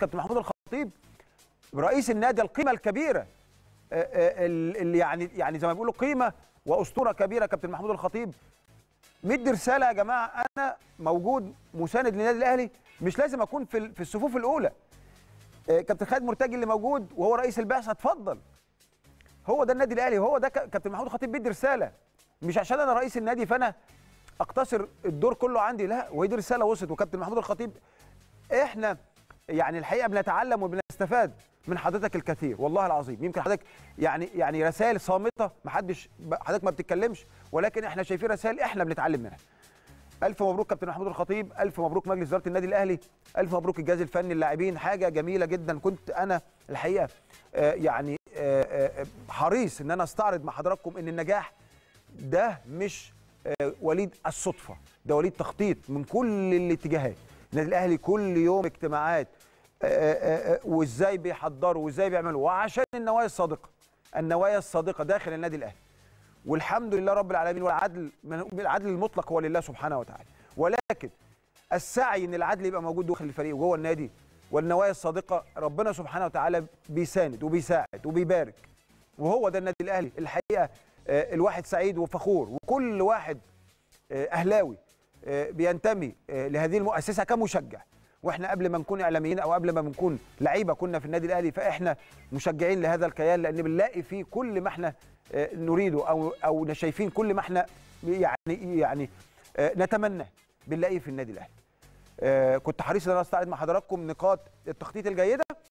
كابتن محمود الخطيب رئيس النادي القيمه الكبيره آه، آه، اللي يعني يعني زي ما بيقولوا قيمه واسطوره كبيره كابتن محمود الخطيب مدي رساله يا جماعه انا موجود مساند للنادي الاهلي مش لازم اكون في ال- في الصفوف الاولى آه، كابتن خالد مرتجي اللي موجود وهو رئيس البعثه اتفضل هو ده النادي الاهلي وهو ده ك- كابتن محمود الخطيب بيدي رساله مش عشان انا رئيس النادي فانا اقتصر الدور كله عندي لا وهي دي رساله وصلت وكابتن محمود الخطيب احنا يعني الحقيقه بنتعلم وبنستفاد من حضرتك الكثير والله العظيم يمكن حضرتك يعني يعني رسائل صامته ما حدش حضرتك ما بتتكلمش ولكن احنا شايفين رسائل احنا بنتعلم منها الف مبروك كابتن محمود الخطيب الف مبروك مجلس اداره النادي الاهلي الف مبروك الجهاز الفني اللاعبين حاجه جميله جدا كنت انا الحقيقه آه، يعني آه، آه، حريص ان انا استعرض مع حضراتكم ان النجاح ده مش آه، وليد الصدفه ده وليد تخطيط من كل الاتجاهات النادي الاهلي كل يوم اجتماعات آه، آه، آه، وازاي بيحضروا وازاي بيعملوا وعشان النوايا الصادقه النوايا الصادقه داخل النادي الاهلي والحمد لله رب العالمين والعدل من- العدل المطلق هو لله سبحانه وتعالى ولكن السعي ان العدل يبقى موجود داخل الفريق وجوه النادي والنوايا الصادقه ربنا سبحانه وتعالى بيساند وبيساعد وبيبارك وهو ده النادي الاهلي الحقيقه آه، الواحد سعيد وفخور وكل واحد آه، اهلاوي آه، بينتمي آه، لهذه المؤسسه كمشجع واحنا قبل ما نكون اعلاميين او قبل ما بنكون لعيبه كنا في النادي الاهلي فاحنا مشجعين لهذا الكيان لان بنلاقي فيه كل ما احنا آه، نريده او او شايفين كل ما احنا يعني يعني آه، نتمناه بنلاقيه في النادي الاهلي آه، كنت حريص ان انا استعرض مع حضراتكم نقاط التخطيط الجيده